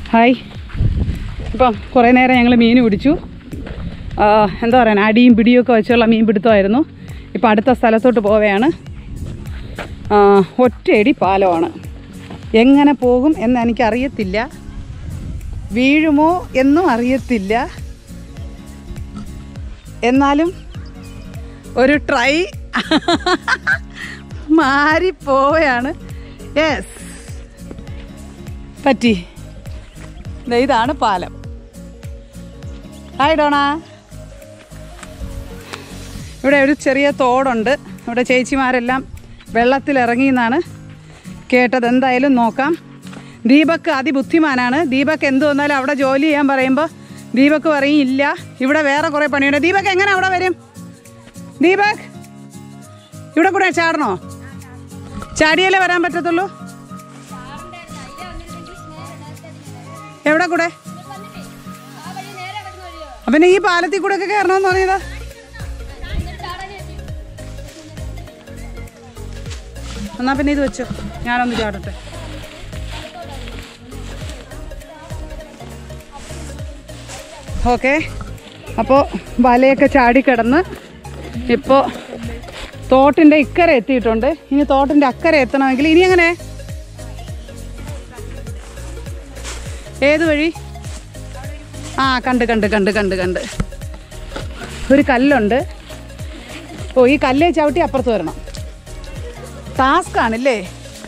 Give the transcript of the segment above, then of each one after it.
Hi ഇപ്പം കുറേ നേരം ഞങ്ങൾ മീൻ പിടിച്ചു ആ, എന്താ പറയുക അടിയും പിടിയും ഒക്കെ വെച്ചുള്ള മീൻ പിടുത്തമായിരുന്നു ഇപ്പം അടുത്ത സ്ഥലത്തോട്ട് പോവുകയാണ് ആ, ഒറ്റയടി പാലമാണ് എങ്ങനെ പോകും എന്ന് എനിക്കറിയത്തില്ല വീഴുമോ എന്നും അറിയത്തില്ല എന്നാലും ഒരു ട്രൈ മാറിപ്പോവുകയാണ് യെസ് പറ്റി ദേ ഇതാണ് പാലം ഹായ് ഡോണ ഇവിടെ ഒരു ചെറിയ തോടുണ്ട് ഇവിടെ ചേച്ചിമാരെല്ലാം വെള്ളത്തിലിറങ്ങി എന്നാണ് കേട്ടത് എന്തായാലും നോക്കാം ദീപക് അതിബുദ്ധിമാനാണ് ദീപക് എന്ത് വന്നാലും അവിടെ ജോലി ചെയ്യാൻ പറയുമ്പോൾ ദീപക് പറയും ഇല്ല ഇവിടെ വേറെ കുറേ പണിയുണ്ട് ദീപക് എങ്ങനെ അവിടെ വരും ദീപക് ഇവിടെ കൂടെ ചാടണോ ചാടിയാലേ വരാൻ പറ്റത്തുള്ളൂ എവിടെ കൂടെ അപ്പം ഈ പാലത്തിൽ കൂടെ ഒക്കെ കയറണമെന്ന് പറഞ്ഞത് എന്നാ പിന്നെ ഇത് വെച്ചോ ഞാനൊന്ന് ചാടട്ടെ ഓക്കെ അപ്പോൾ വലയൊക്കെ ചാടിക്കിടന്ന് ഇപ്പോൾ തോട്ടിൻ്റെ ഇക്കരെ എത്തിയിട്ടുണ്ട് ഇനി തോട്ടിൻ്റെ അക്കരെ എത്തണമെങ്കിൽ ഇനി എങ്ങനെ ഏത് വഴി ആ കണ്ട് കണ്ട് കണ്ട് കണ്ട് കണ്ട് ഒരു കല്ലുണ്ട് ഓ ഈ കല്ലേ ചവിട്ടി അപ്പുറത്ത് വരണം ടാസ്ക് ആണല്ലേ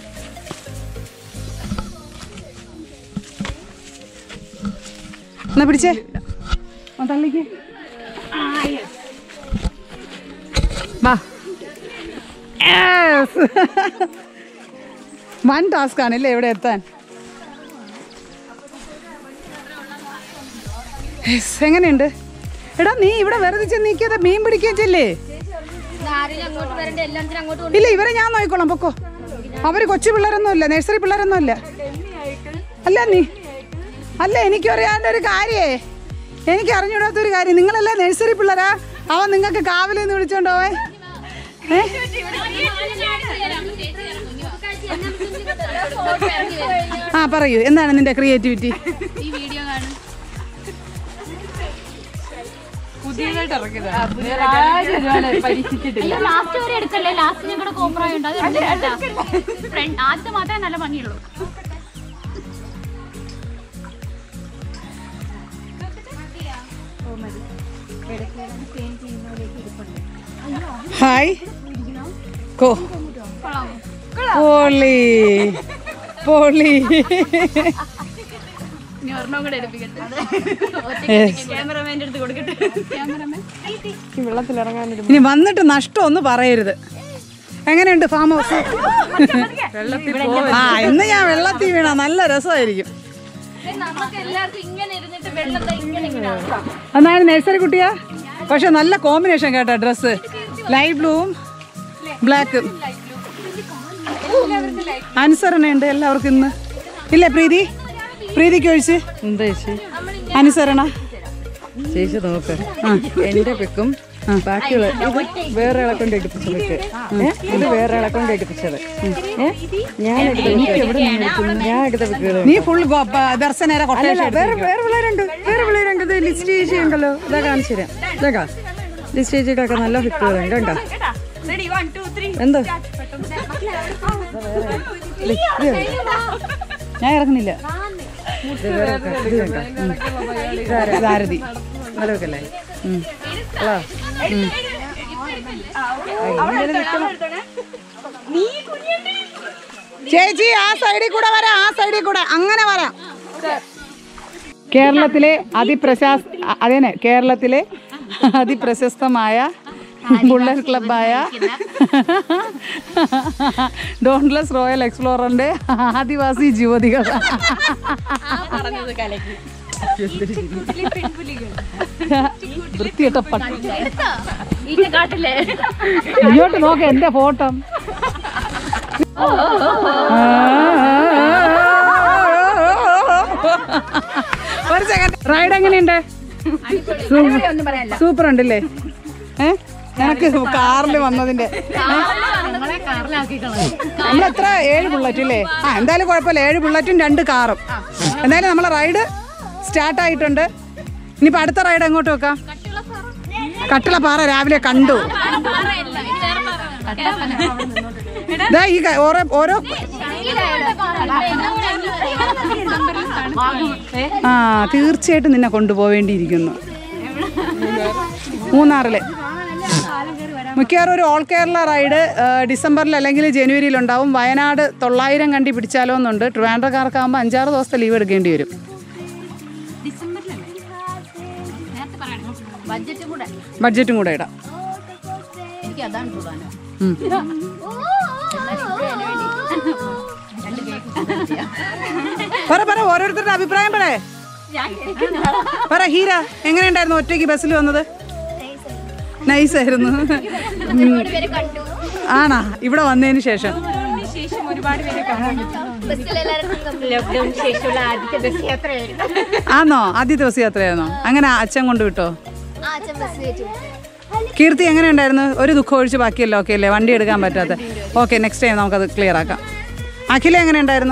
എന്നാ പിടിച്ചേ ആ, തള്ളിക്ക് വാ യെസ് വൺ ടാസ്ക് ആണല്ലേ ഇവിടെ എത്താൻ യെസ്, എങ്ങനെയുണ്ട് എടാ നീ ഇവിടെ വെറുതെ ചെന്ന് നീക്കിയത് മീൻ പിടിക്കുകയും ചെല്ലേ ആരെങ്കിലും അങ്ങോട്ട് വരണ്ട എല്ലാത്തിനും അങ്ങോട്ട് ഇല്ല ഇവരെ ഞാൻ നോക്കിക്കോളാം പൊക്കോ അവര് കൊച്ചു പിള്ളേരൊന്നും ഇല്ല നഴ്സറി പിള്ളേരൊന്നും ഇല്ല അല്ല നീ അല്ല എനിക്കറിയാവുന്ന ഒരു കാര്യേ എനിക്ക് അറിഞ്ഞൂടാത്ത ഒരു കാര്യം നിങ്ങളല്ലേ നഴ്സറി പിള്ളേരാ അവൻ നിങ്ങൾക്ക് കാവിൽ നിന്ന് വിളിച്ചോണ്ട് പോവേ ഏ? ആ പറയൂ എന്താണ് നിന്റെ ക്രിയേറ്റിവിറ്റി ഈ വീഡിയോ കാണും ലാസ്റ്റ് വരെ എടുക്കല്ലേ ലാസ്റ്റ് ഞങ്ങളുടെ കോപ്രായ ഉണ്ട് അത് ഫ്രണ്ട് ആദ്യത്തെ മാത്രമേ നല്ല ഭംഗിയുള്ളൂ ഹായ് കോ പോളി പോളി ഇനി ഒരെണ്ണം കൂടെ എടുപ്പിക്കട്ടെ ക്യാമറമാൻ്റെ അടുത്ത് കൊടുക്കട്ടെ ക്യാമറമാൻ ഇനി വന്നിട്ട് നഷ്ടം ഒന്ന് പറയരുത് എങ്ങനെയുണ്ട് ഫാം ഹൗസ് ആ ഇന്ന് ഞാൻ വെള്ളത്തിൽ വീണ നല്ല രസമായിരിക്കും നമുക്ക് എല്ലാവർക്കും ഇങ്ങനെ ഇരുന്നിട്ട് വെള്ളത്തെ ഇങ്ങനെ ഇങ്ങനെ ആക്കാം. എന്നാലും നഴ്സറി കുട്ടിയാ പക്ഷെ നല്ല കോമ്പിനേഷൻ കേട്ടോ ഡ്രസ്സ് ലൈറ്റ് ബ്ലൂവും ബ്ലാക്കും അനുസരണയുണ്ട് എല്ലാവർക്കും ഇന്ന് ഇല്ലേ പ്രീതി പ്രീതിക്ക് ഒഴിച്ച് എന്താ ചേച്ചി അനുസരണ ചേച്ചി നോക്ക് എന്റെ പിക്കും ബാക്കിയുള്ള ഇത് വേറെ ആളെ കൊണ്ട് എടുപ്പിച്ച പിക്ക് ഏ? ഇത് വേറെ ആളെ കൊണ്ട് എടുപ്പിച്ചത് ഏ? ഞാൻ എടുത്ത പിക്ക് എവിടെ നിന്ന് എടുക്കുന്നു? ഞാൻ എടുത്ത പിക്കുകൾ നീ ഫുൾ ദർശനേരെ കൊട്ടേഷൻ വേറെ വേറെ പിള്ളേരുണ്ട് വേറെ പിള്ളേരുണ്ട് ഇത് ലിസ്റ്റ് ചേച്ചിയുണ്ടല്ലോ ഇതാ കാണിച്ചു തരാം ഇതാ ലിസ്റ്റ് ചേച്ചിയുടെയൊക്കെ നല്ല പിക്കുകളുണ്ട് കണ്ടോ എന്തോ ഞാൻ ഇറങ്ങുന്നില്ല ഇത് വേറെ ഒക്കെ. ഇത് കണ്ടോ ഉം. ഭാരതി നല്ല പിക്കല്ലേ ഉം. ഹലോ ചേച്ചി ആ സൈഡിൽ കൂടെ വരാം ആ സൈഡിൽ കൂടെ അങ്ങനെ വരാം കേരളത്തിലെ അതിപ്രശാസ് അതേനെ കേരളത്തിലെ അതിപ്രശസ്തമായ ബുള്ളറ്റ് ക്ലബായ ഡോൺലെസ് റോയൽ എക്സ്പ്ലോററിന്റെ ആദിവാസി യുവതികൾ വൃത്തിയിട്ട പട്ടി ഇതിന്റെ കാട്ടില്ലേ ഇങ്ങോട്ട് നോക്ക് എന്റെ ഫോട്ടോ ഒരു സെക്കൻഡ് റൈഡ് എങ്ങനെയുണ്ട് സൂപ്പർ ഉണ്ടല്ലേ ഏ നിനക്ക് കാറിൽ വന്നതിന്റെ നമ്മൾ എത്ര ഏഴ് ബുള്ളറ്റ് ഇല്ലേ ആ എന്തായാലും കുഴപ്പമില്ല ഏഴ് ബുള്ളറ്റും രണ്ട് കാറും എന്തായാലും നമ്മളെ റൈഡ് സ്റ്റാർട്ട് ആയിട്ടുണ്ട് ഇനിയിപ്പോ അടുത്ത റൈഡ് എങ്ങോട്ട് വെക്കാം കട്ടിളപ്പാറ രാവിലെ കണ്ടു ഇതാ ഈ ക- ഓരോ ഓരോ ആ തീർച്ചയായിട്ടും നിന്നെ കൊണ്ടുപോവേണ്ടിയിരിക്കുന്നു മൂന്നാറില് മിക്കവാറും ഒരു ഓൾ കേരള റൈഡ് ആ, ഡിസംബറിൽ അല്ലെങ്കിൽ ജനുവരിയിൽ ഉണ്ടാവും വയനാട് തൊള്ളായിരം കണ്ടി പിടിച്ചാലോ എന്നുണ്ട് ട്രിവാൻഡ്രക്കാർക്കാകുമ്പോൾ അഞ്ചാറ് ദിവസത്തെ ലീവ് എടുക്കേണ്ടി വരും ബഡ്ജറ്റ് കൂടെ ബഡ്ജറ്റും കൂടെ ഇടാം എനിക്ക് അതാണ് പ്രധാനം ഉം. പറ പറ ഓരോരുത്തരുടെ അഭിപ്രായം പറ പറ ഹീര എങ്ങനെയുണ്ടായിരുന്നു ഒറ്റയ്ക്ക് ബസ്സിൽ വന്നത് നൈസ് ആയിരുന്നു ഉം. ആണാ ഇവിടെ വന്നതിന് ശേഷം ലോക്ക്ഡൌണിന് ശേഷമുള്ള ആദ്യത്തെ ബസ് യാത്രയായിരുന്നു ആന്നോ ആദ്യത്തെ ബസ് യാത്രയായിരുന്നോ അങ്ങനെ അച്ഛൻ കൊണ്ട് വിട്ടോ ആ അച്ഛൻ ബസ് കയറ്റി കീർത്തി എങ്ങനെ ഉണ്ടായിരുന്നു ഒരു ദുഃഖം ഒഴിച്ച് ബാക്കിയല്ലോ ഓക്കെ അല്ലേ വണ്ടി എടുക്കാൻ പറ്റാത്ത ഓക്കെ നെക്സ്റ്റ് ടൈം നമുക്കത് ക്ലിയർ ആക്കാം അഖില എങ്ങനെ ഉണ്ടായിരുന്നു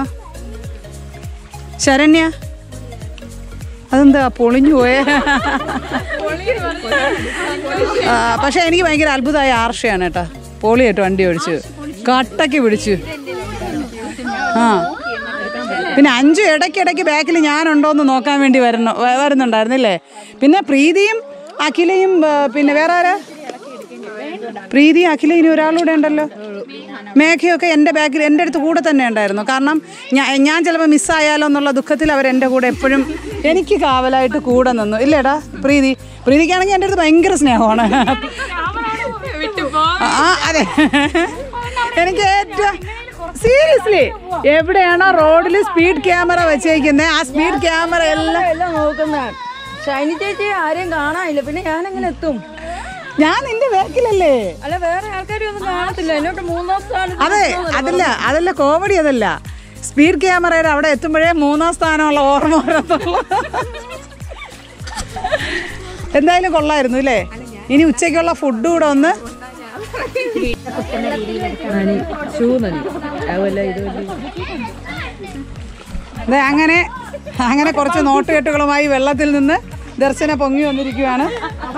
ശരണ്യ അതെന്താ പൊളിഞ്ഞു പോയേ ആ, പക്ഷെ എനിക്ക് ഭയങ്കര അത്ഭുതമായ ആർഷയാണ് കേട്ടാ പൊളിയായിട്ട് വണ്ടി ഓടിച്ച് കട്ടയ്ക്ക് പിടിച്ചു ആ പിന്നെ അഞ്ചു ഇടയ്ക്കിടയ്ക്ക് ബാക്കിൽ ഞാനുണ്ടോന്ന് നോക്കാൻ വേണ്ടി വരണം വ- വരുന്നുണ്ടായിരുന്നില്ലേ പിന്നെ പ്രീതിയും അഖിലയും ആ, പിന്നെ വേറെ ആരാ പ്രീതി അഖില ഇനി ഒരാളൂടെ ഉണ്ടല്ലോ മേഘയൊക്കെ എൻ്റെ ബാക്കിൽ എൻ്റെ അടുത്ത് കൂടെ തന്നെ ഉണ്ടായിരുന്നു കാരണം ഞാൻ ഞാൻ ചിലപ്പോൾ മിസ്സായാലോ എന്നുള്ള ദുഃഖത്തിൽ അവർ എൻ്റെ കൂടെ എപ്പോഴും എനിക്ക് കാവലായിട്ട് കൂടെ നിന്നു ഇല്ലേടാ പ്രീതി പ്രീതിക്കാണെങ്കിൽ എൻ്റെ അടുത്ത് ഭയങ്കര സ്നേഹമാണ് ആ അതെ എനിക്ക് ഏറ്റവും സീരിയസ്ലി എവിടെയാണോ റോഡിൽ സ്പീഡ് ക്യാമറ വെച്ചേക്കുന്നത് ആ സ്പീഡ് ക്യാമറ എല്ലാം എല്ലാം നോക്കുന്നതാണ് ഷൈനി ചേച്ചി ആരെയും കാണാനില്ല പിന്നെ ഞാൻ എങ്ങനെ എത്തും ഞാൻ നിന്റെ ബാക്കിലല്ലേ അല്ല വേറെ ആൾക്കാരും ഒന്നും കാണത്തില്ല എന്നോട്ട് മൂന്നാം സ്ഥാനത്ത് അതെ അതല്ല അതല്ല കോമഡി അതല്ല സ്പീഡ് ക്യാമറയുടെ അവിടെ എത്തുമ്പോഴേ മൂന്നാം സ്ഥാനമുള്ള ഓർമ്മ വരത്തുള്ളൂ എന്തായാലും കൊള്ളായിരുന്നു അല്ലേ ഇനി ഉച്ചയ്ക്കുള്ള ഫുഡ് കൂടെ ഒന്ന് നനി ഷൂ നനി അതുമല്ല ഇത് ദേ അങ്ങനെ അങ്ങനെ കുറച്ച് നോട്ടുകെട്ടുകളുമായി വെള്ളത്തിൽ നിന്ന് ദർശന പൊങ്ങി വന്നിരിക്കുവാണ്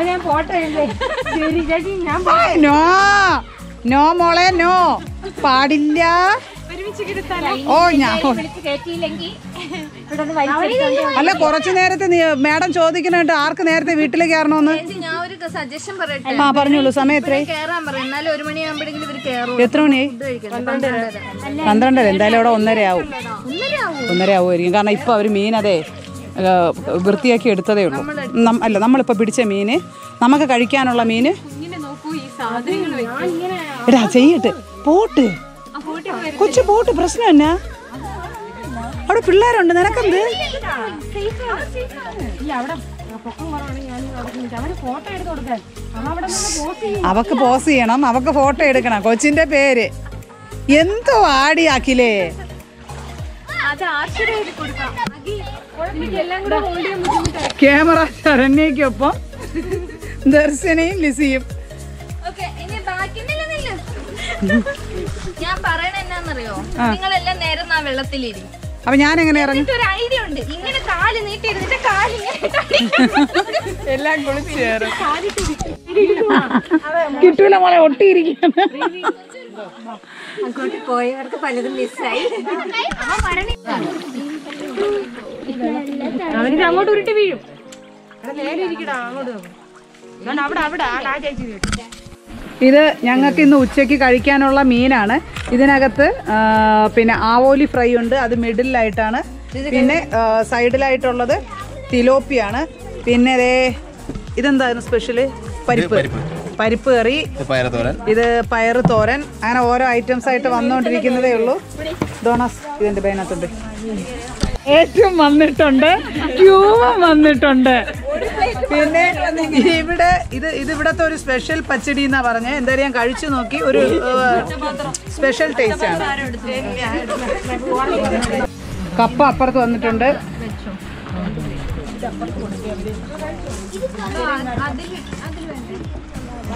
ആയ്, നോ നോ മോളെ നോ പാടില്ല ഓ ഞാൻ കയറ്റിയില്ലെങ്കിൽ അല്ല കുറച്ചു നേരത്തെ നീ- മാഡം ചോദിക്കുന്നുണ്ട് ആർക്ക് നേരത്തെ വീട്ടിലേക്ക് കയറണമെന്ന് ഞാൻ ഒരു സജഷൻ പറയട്ടെ ആ പറഞ്ഞോളൂ സമയം എത്രയായി കേറാൻ പറയും എന്നാലും ഒരു മണിയാകുമ്പോഴെങ്കിലും ഇവർ കയറും എത്ര മണിയായി പന്ത്രണ്ടര എന്തായാലും അവിടെ ഒന്നര ആവും ഒന്നര ആവുമായിരിക്കും കാരണം ഇപ്പൊ അവര് മീൻ അതെ ഏ, വൃത്തിയാക്കി എടുത്തതേ ഉള്ളൂ നം- അല്ല നമ്മളിപ്പോ പിടിച്ച മീന് നമുക്ക് കഴിക്കാനുള്ള മീന് എടാ ചെയ്യട്ടെ പോട്ട് കൊച്ചു പോട്ട് പ്രശ്നം എന്നാ അവിടെ പിള്ളേരുണ്ട് നിനക്കെന്ത് അവക്ക് പോസ് ചെയ്യണം അവക്ക് ഫോട്ടോ എടുക്കണം കൊച്ചിന്റെ പേര് എന്തോ ആടിയാക്കിലേ ക്യാമറ ശരണ്യക്കൊപ്പം ദർശനയും ലിസിയും ഓക്കെ ഇനി ബാക്കി നില്ല, നില്ല. ഞാൻ പറയണ എന്നാന്നറിയോ നിങ്ങളെല്ലാം നേരം ആ വെള്ളത്തിലിരി അപ്പൊ ഞാൻ എങ്ങനെ ഇറങ്ങും ഒരു ഐഡിയ ഉണ്ട് ഇങ്ങനെ കാല് നീട്ടി ഇരുന്നിട്ട് കാലിങ്ങനെ എല്ലാം കുളിച്ചേറും കിട്ടൂല മോളെ ഒട്ടിയിരിക്കുന്നു അങ്ങോട്ട് പോയവർക്ക് പലതും മിസ്സായി അവനിത് അങ്ങോട്ട് ഉരുട്ടി വീഴും ഇത് ഞങ്ങൾക്ക് ഇന്ന് ഉച്ചയ്ക്ക് കഴിക്കാനുള്ള മീനാണ് ഇതിനകത്ത് ആ, പിന്നെ ആവോലി ഫ്രൈ ഉണ്ട് അത് മിഡിലായിട്ടാണ് പിന്നെ ആ, സൈഡിലായിട്ടുള്ളത് തിലോപ്പിയാണ് പിന്നെ ദേ ഇതെന്തായിരുന്നു സ്പെഷ്യല് പരിപ്പ് പരിപ്പ് കറി പയറത്തോരൻ ഇത് പയറ് തോരൻ അങ്ങനെ ഓരോ ഐറ്റംസ് ആയിട്ട് വന്നുകൊണ്ടിരിക്കുന്നതേ ഉള്ളൂ ഡോണസ് ഇതിന്റെ ബൈനത്തുണ്ട് ഏറ്റവും വന്നിട്ടുണ്ട് ക്യൂവും വന്നിട്ടുണ്ട് പിന്നെ ഇവിടെ ഇത് ഇത് ഇവിടത്തെ ഒരു സ്പെഷ്യൽ പച്ചടി എന്നാ പറഞ്ഞത് എന്തായാലും ഞാൻ കഴിച്ചു നോക്കി ഒരു സ്പെഷ്യൽ ടേസ്റ്റ് ആണ് കപ്പ അപ്പുറത്ത് വന്നിട്ടുണ്ട്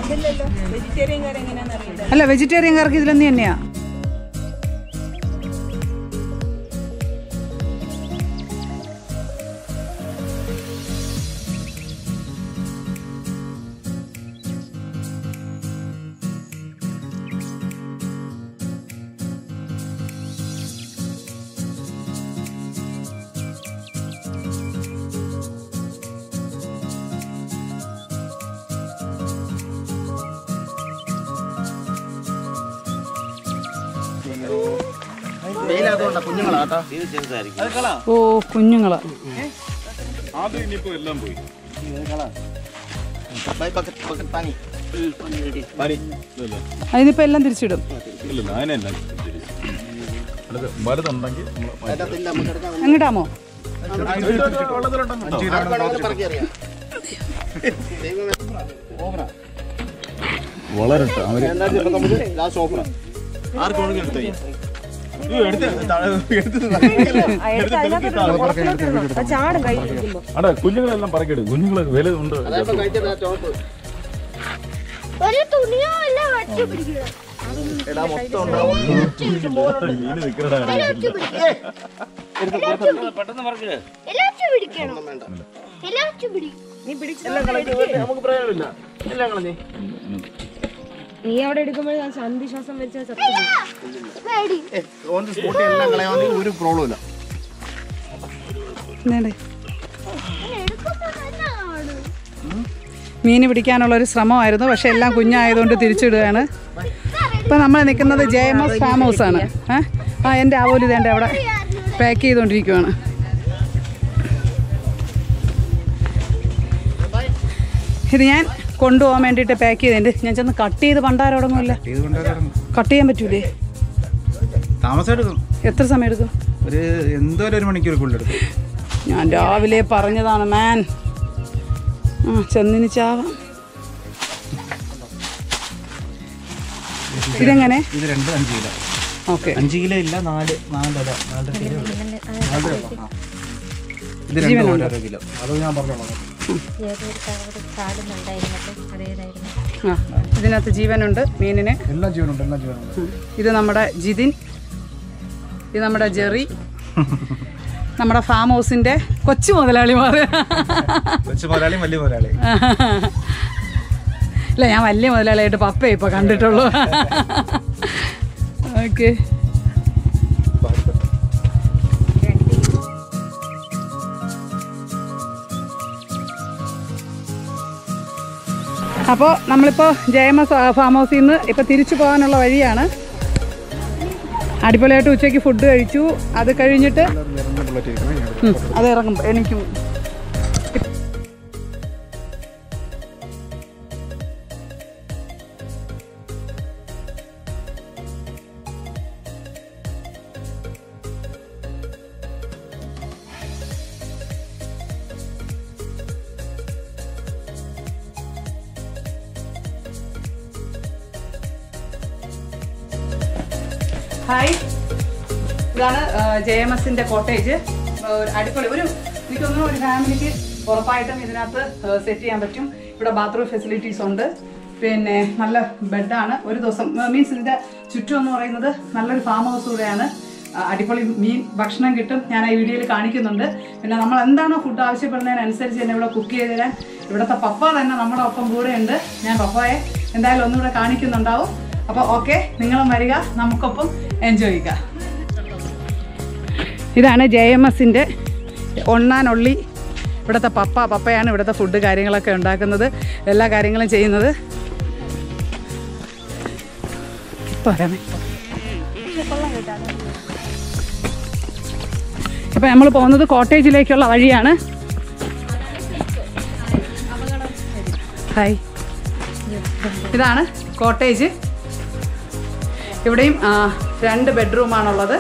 അല്ല വെജിറ്റേറിയൻകാർക്ക് ഇതിലൊന്നും തന്നെയാ വെയിലാതുകൊണ്ടാ കുഞ്ഞുങ്ങളാട്ടാ ഓ കുഞ്ഞുങ്ങളാ ബൈ ബക്കറ്റ് ബക്കറ്റ് പാനി അതിനിപ്പോ എല്ലാം തിരിച്ചിടും വലുതുണ്ടെങ്കിൽ അതിനകത്തില്ല നമുക്ക് എടുക്കാം എങ്ങോട്ടാമോ ആർക്കാണെങ്കിലും പറക്കി അറിയാം ദൈവമേ ഓവറാ വളരട്ടെ അവര് രണ്ടായിരത്തി ഇരുപത്തൊമ്പത് ലാസ്റ്റ് ഓഫറാ അടാ കുഞ്ഞുങ്ങളെല്ലാം പറക്കിടും കുഞ്ഞുങ്ങൾ വില ഉണ്ട് അതായപ്പോ കഴിച്ചത് ടോപ്പ് ഒരു തുണിയോ അല്ല വട്ടി പിടിക്കുക എടാ മൊത്തം ഉണ്ടാവും മീന് നിക്കണടാ എല്ലാച്ചും പിടിക്കണം എല്ലാച്ചും പിടിക്കും നമുക്ക് പ്രയോജനമില്ല എല്ലാം കളഞ്ഞേ നീ അവിടെ എടുക്കുമ്പോൾ ഞാൻ സന്ധിശ്വാസം വെച്ച പേടി ഓൺ ദി സ്പോട്ടിൽ എല്ലാം കളയാണെങ്കിൽ ഒരു പ്രോബ്ലം ഇല്ല നേടെ എടുക്കുമ്പോ തന്നെ ആണ് മീൻ പിടിക്കാനുള്ള ഒരു ശ്രമമായിരുന്നു പക്ഷെ എല്ലാം കുഞ്ഞായതുകൊണ്ട് തിരിച്ചിടുകയാണ് ഇപ്പം നമ്മൾ നിൽക്കുന്നത് J M S farm house ആണ് ഏ? ആ എൻ്റെ ആവോലി ഇതേണ്ട അവിടെ പാക്ക് ചെയ്തുകൊണ്ടിരിക്കുവാണ് ഇത് ഞാൻ കൊണ്ടുപോകാൻ വേണ്ടിയിട്ട് പാക്ക് ചെയ്തിട്ടുണ്ട് ഞാൻ ചെന്ന് കട്ട് ചെയ്ത് പണ്ടാരം തുടങ്ങുമല്ല കട്ട് ചെയ്യാൻ പറ്റൂലേ താമസം എടുക്കും എത്ര സമയം എടുക്കും ഒരു എന്തോ ഒരു മണിക്കൂർ എടുക്കും ഞാൻ രാവിലെ പറഞ്ഞതാണ് മാൻ ആ ചെന്നിന് ചാവാം ഇതെങ്ങനെ ഇത് രണ്ട് അഞ്ച് കിലോ ഓക്കെ അഞ്ച് കിലോ ഇല്ല നാല് നാലര നാലര കിലോ നാലര ആ. ഇത് രണ്ട് ഓരോരോ കിലോ അത് ഞാൻ പറഞ്ഞോളാം ആ ഇതിനകത്ത് ജീവനുണ്ട് മീനിന് എല്ലാം ജീവനുണ്ട് എല്ലാം ജീവനുണ്ട് ഇത് നമ്മുടെ ജിതിൻ ഇത് നമ്മുടെ ജെറി നമ്മുടെ ഫാം ഹൗസിൻ്റെ കൊച്ചു മുതലാളിമാർ കൊച്ചു മുതലാളി വലിയ മുതലാളി ഇല്ല ഞാൻ വലിയ മുതലാളിയായിട്ട് പപ്പ ഇപ്പോൾ കണ്ടിട്ടുള്ളൂ ഓക്കെ അപ്പോൾ നമ്മളിപ്പോൾ ജെ എം എസ് ഫാം ഹൗസിൽ നിന്ന് ഇപ്പോൾ തിരിച്ചു പോകാനുള്ള വഴിയാണ് അടിപൊളിയായിട്ട് ഉച്ചയ്ക്ക് ഫുഡ് കഴിച്ചു അത് കഴിഞ്ഞിട്ട് ഉം, അത് ഇറങ്ങും എനിക്കും ഹായ് ഇതാണ് ജെ എം എസിന്റെ കോട്ടേജ് അടിപൊളി ഒരു എനിക്ക് തോന്നുന്നു ഒരു ഫാമിലിക്ക് ഉറപ്പായിട്ടും ഇതിനകത്ത് സെറ്റ് ചെയ്യാൻ പറ്റും ഇവിടെ ബാത്റൂം ഫെസിലിറ്റീസ് ഉണ്ട് പിന്നെ നല്ല ബെഡാണ് ഒരു ദിവസം മീൻസ് ഇതിന്റെ ചുറ്റും എന്ന് പറയുന്നത് നല്ലൊരു ഫാം ഹൗസ് കൂടെയാണ് ആ, അടിപൊളി മീൻ ഭക്ഷണം കിട്ടും ഞാൻ ഈ വീഡിയോയിൽ കാണിക്കുന്നുണ്ട് പിന്നെ നമ്മൾ എന്താണോ ഫുഡ് ആവശ്യപ്പെടുന്നതിനനുസരിച്ച് തന്നെ ഇവിടെ കുക്ക് ചെയ്ത് തരാൻ ഇവിടുത്തെ പപ്പ തന്നെ നമ്മുടെ ഒപ്പം കൂടെയുണ്ട് ഞാൻ പപ്പയെ എന്തായാലും ഒന്നുകൂടെ കാണിക്കുന്നുണ്ടാവും അപ്പോൾ ഓക്കെ നിങ്ങളും വരിക നമുക്കൊപ്പം എൻജോയ് ചെയ്യുക ഇതാണ് ജെ എം എസിൻ്റെ ഒണ്ണാനൊള്ളി ഇവിടുത്തെ പപ്പ പപ്പയാണ് ഇവിടുത്തെ ഫുഡ് കാര്യങ്ങളൊക്കെ ഉണ്ടാക്കുന്നത് എല്ലാ കാര്യങ്ങളും ചെയ്യുന്നത് പറയാമേ ഇപ്പം നമ്മൾ പോകുന്നത് കോട്ടേജിലേക്കുള്ള വഴിയാണ് ഹായ് ഇതാണ് കോട്ടേജ് ഇവിടെയും ആ, രണ്ട് ബെഡ്റൂമാണുള്ളത്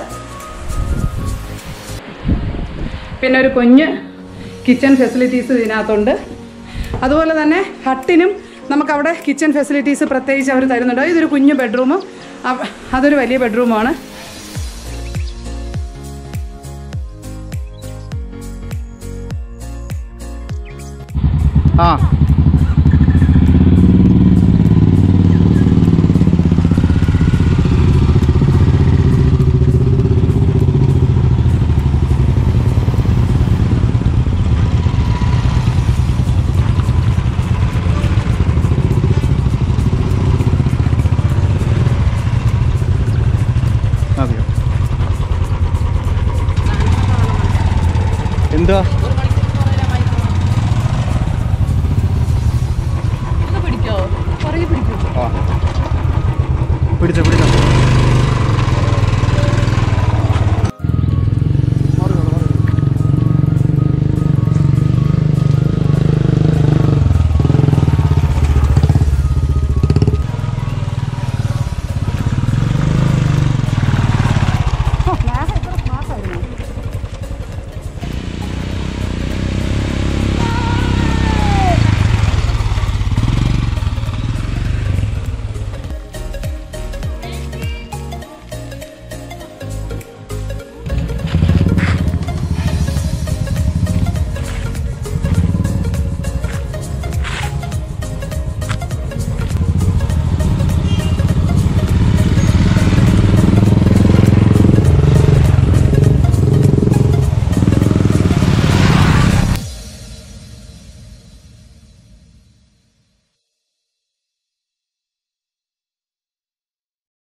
പിന്നെ ഒരു കുഞ്ഞ് കിച്ചൺ ഫെസിലിറ്റീസ് ഇതിനകത്തുണ്ട് അതുപോലെ തന്നെ ഹട്ടിനും നമുക്കവിടെ കിച്ചൺ ഫെസിലിറ്റീസ് പ്രത്യേകിച്ച് അവർ തരുന്നുണ്ട് ഇതൊരു കുഞ്ഞ് ബെഡ്റൂമും അവ- അതൊരു വലിയ ബെഡ്റൂമാണ് ആ എന്തുവാ പിടിക്കോ കുറേ പിടിക്കോ ആ പിടിച്ചോ പിടിച്ചോ